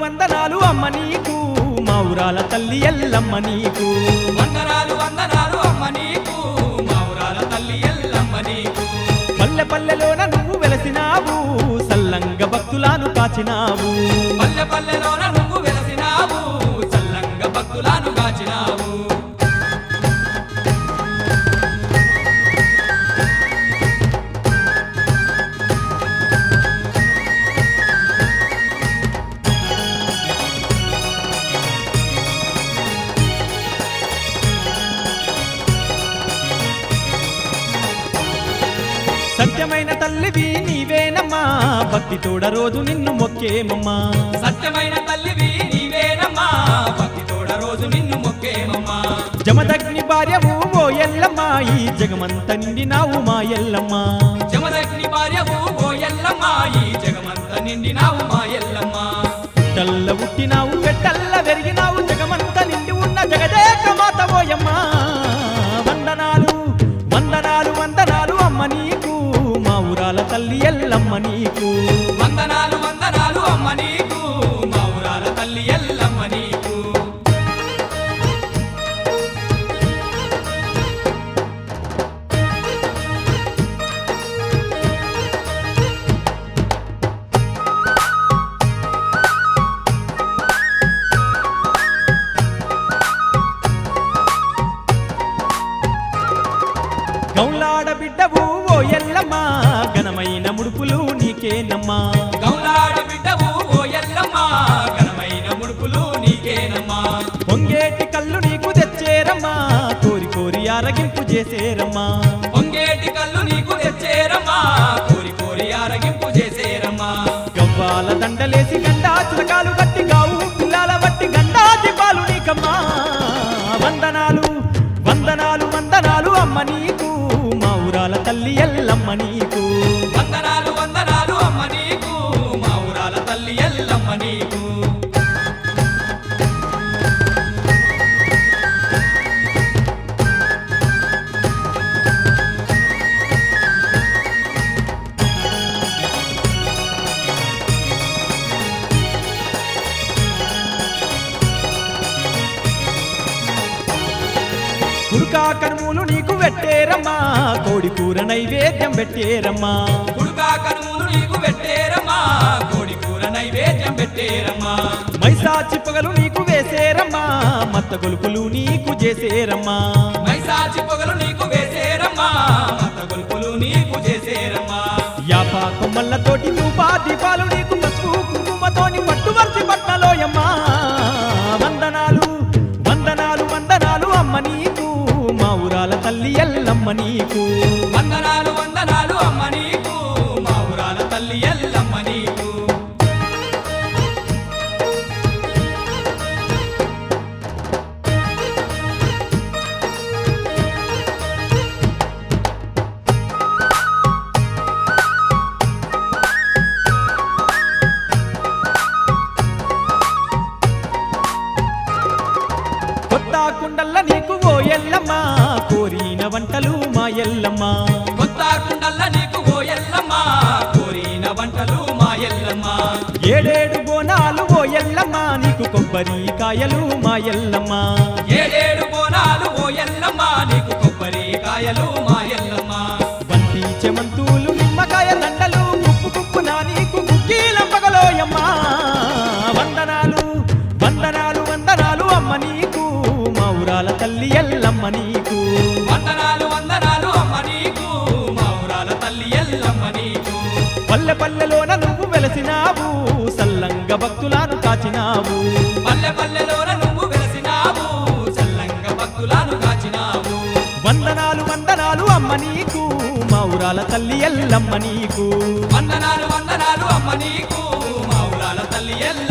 వందనాలు అమ్మ నీకు మా ఊరాల తల్లి ఎల్లమ్మ నీకు వందనాలు వందనాలు అమ్మ నీకు మా ఊరాల తల్లి ఎల్లమ్మ నీకు పల్లె పల్లెలోన నువ్వు వెలసినావు సల్లంగ భక్తులను కాచినావు పల్లె పల్లెలోన నువ్వు వెలసినావు చల్లంగా భక్తులను కాచినావు సత్యమైన తల్లివి నీవేనమ్మా భక్తి తోడ రోజు నిన్ను మొక్కేమమ్మా సత్యమైన తల్లివి నీవేనమ్మా భక్తి తోడ రోజు నిన్ను మొక్కేమమ్మా జమదగ్ని భార్యవు ఓ ఎల్లమ్మ ఈ జగమంత నిండినావు మా ఎల్లమ్మ జమదగ్ని భార్యవు ఓ ఎల్లమ్మ ఈ జగమంత నిండినావు మా ఎల్లమ్మ తల్ల పుట్టినావు పెట్టల్ల పెరిగినావు జగమంత నిండి ఉన్న జగదేక మాత ఓయమ్మ వందనాలు వందనాలు వందనాలు అమ్మ నీకు మా ఊరాల తల్లి ఎల్లమ్మ నీకు వందనాలు వందనాలు అమ్మ నీకు మా ఊరాల తల్లి ఎల్లమ్మ నీకు గౌలాడ బిడ్డవు ఓ ఎల్లమ్మ ఘనమైన ముడుపులు నీకేనమ్మా గౌలాడి బిడ్డవు ఓ ఎల్లమ్మ ఘనమైన ముడుపులు నీకేనమ్మా పొంగేటి కళ్ళు నీకు తెచ్చేరమ్మా కోరి కోరి ఆరగింపు చేసేరమ్మా పొంగేటి కళ్ళు నీకు తెచ్చేరమ్మా కోరి కోరి ఆరగింపు చేసేరమ్మా గవ్వాల దండలేసి గండా చిలకాలు కట్టి గావు పిల్లల బట్టి గండా దీపాలు నీకమ్మా వందనాలు వందనాలు వందనాలు అమ్మ నీకు మా ఊరాల తల్లి ఎల్లమ్మ నీకు వందనాలు వందనాలు అమ్మ నీకు మా ఊరాల తల్లి ఎల్లమ్మ నీకు కుడుకా కనుములు నీకు పెట్టేరమ్మా కోడి కూర నైవేద్యం పెట్టేరమ్మా కుడుకా కనుములు నీకు పెట్టేరమ్మా కోడి కూర నైవేద్యం పెట్టేరమ్మా మైసాచి పొగలు నీకు వేసేరమ్మా మత్త గొలుపులు నీకు చేసేరమ్మా మైసాచి పొగలు నీకు వేసేరమ్మా మత గొలుపులు నీకు చేసేరమ్మా యాపా కొమ్మల్లతోటి తూపా దీపాలు నీకు పసుపు కుంకుమతోని పట్టువర్తి పట్నలోయమ్మా వందనాలు వందనాలు వందనాలు అమ్మ నీకు మా ఊరాల తల్లి ఎల్లమ్మ నీకు వందనాలు వందనాలు అమ్మ నీకు మా ఊరాల తల్లి ఎల్లమ్మ నీకు కొత్త కుండల్ల నీకు ఓ ఎల్లమ్మ కోరిన వంటలు మా ఎల్లమ్మ కొత్త కుండల్ల నీకు ఓ ఎల్లమ్మ కోరిన వంటలు మా ఎల్లమ్మ ఏడేడు బోనాలు ఓ ఎల్లమ్మ నీకు కొబ్బరి కాయలు మా ఎల్లమ్మ ఏడేడు బోనాలు ఓ ఎల్లమ్మ నీకు కొబ్బరి కాయలు మా ఎల్లమ్మ బంతి చెమంతులు నిమ్మకాయ దండలు కుప్పు కుప్పు నా నీకు కుక్కీలంపగలోయమ్మ వందనాలు వందనాలు వందనాలు అమ్మ నీకు మా ఊరాల తల్లి ఎల్లమ్మ నీకు వందనాలు వందనాలు అమ్మ నీకు మా ఊరాల తల్లి ఎల్లమ్మ నీకు పల్లె పల్లెలోన నువ్వు వెలసినావు సల్లంగ భక్తులను కాచినావు పల్లె పల్లెలోన నువ్వు వెలసినావు చల్లంగా భక్తులను కాచినావు వందనాలు వందనాలు అమ్మ నీకు మా ఊరాల తల్లి ఎల్లమ్మ నీకు వందనాలు వందనాలు అమ్మ నీకు మా ఊరాల తల్లి ఎల్ల